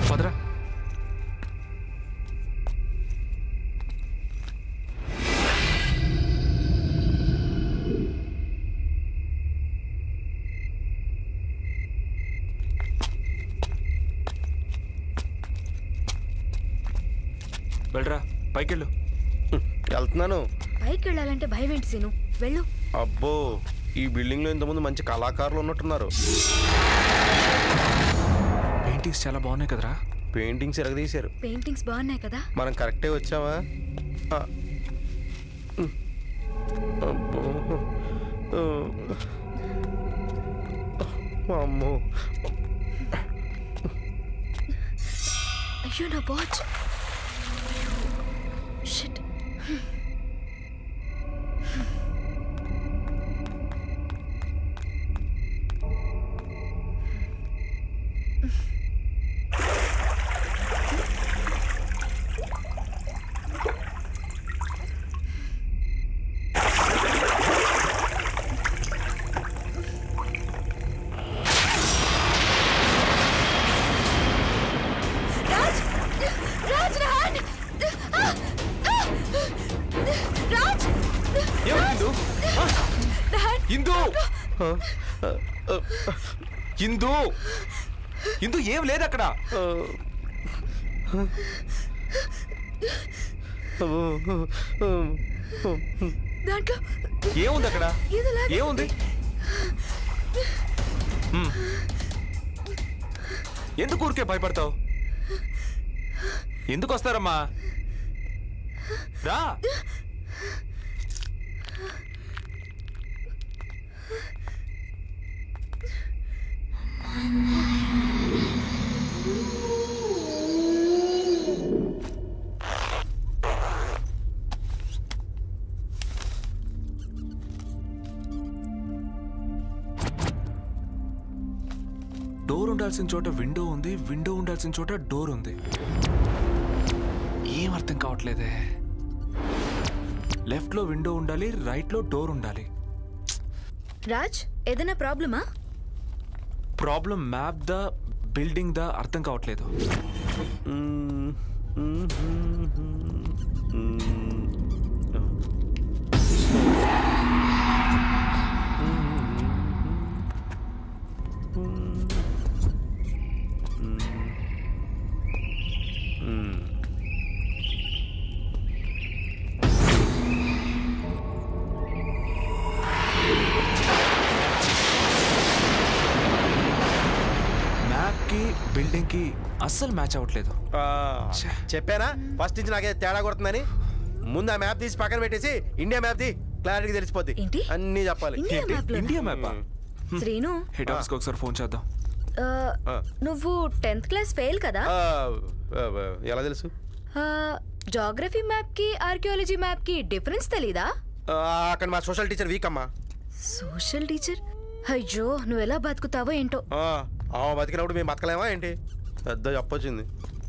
పదరా వెళ్ళరా పైకెళ్ళు వెళ్తున్నాను పైకి వెళ్ళాలంటే భయం ఏంటి సీను వెళ్ళు అబ్బో ఈ బిల్డింగ్ లో ఇంతకుముందు మంచి కళాకారులు ఉన్నట్టున్నారు పెయింటింగ్స్ చాలా బాగున్నాయి కదరా పెయింటింగ్స్ ఎరగదీశారు పెయింటింగ్స్ బాగున్నాయి కదా మనం కరెక్టే వచ్చావా ఆ. ఉమ్. అబ్బో ఆ. అమ్మో అయ్యో నా వాచ్ షిట్ రాజ్ రాజ్ నా హ్యాండ్ రాజ్ ఏమైంది నా హ్యాండ్ ఇందు ఇందు ఇందు ఏం లేదు అక్కడ ఆ. దాంట్లో ఏముంది అక్కడ ఏదో లాగే ఏముంది హ్మ్. ఎందుకు ఊరికే భయపడతావు ఎందుకు వస్తారమ్మా రా డోర్ ఉండాల్సిన చోట విండో ఉంది విండో ఉండాల్సిన చోట డోర్ ఉంది ఏం అర్థం కావట్లేదే లెఫ్ట్ లో విండో ఉండాలి రైట్ లో డోర్ ఉండాలి రాజ్ ఏదైనా ప్రాబ్లమా problem map the building the అర్థం కావట్లేదు మ్మ్. మ్మ్. మ్మ్. మ్యాప్ కి బిల్డింగ్ కి అస్సలు మ్యాచ్ అవ్వట్లేదు ఆ, చెప్పానా ఫస్ట్ నుంచి నాకే తేడా కొడుతుందని ముందు ఆ మ్యాప్ తీసి పక్కన పెట్టేసి ఇండియా మ్యాప్ ది క్లారిటీ తెలిసిపోద్ది ఏంటి? అన్నీ చెప్పాలి ఇండియా ఏంటి? Map India map Srinu head office కి ఒకసారి ఫోన్ చేద్దాం ఆ, ఆ. నువ్వు టెన్త్ క్లాస్ ఫెయిల్ కదా ఆ, ఆ, ఎలా తెలుసు జాగ్రఫీ మ్యాప్ కి ఆర్కియాలజీ మ్యాప్ కి డిఫరెన్స్ తెలీదా ఆ, అక్కడ మా సోషల్ టీచర్ వీక్ అమ్మా సోషల్ టీచర్ అయ్యో నువ్వు ఎలా బతుకుతావో ఏంటో ఆ, ఆమె బతికినప్పుడు మేము బతకలేమా ఏంటి పెద్ద చెప్పొచ్చింది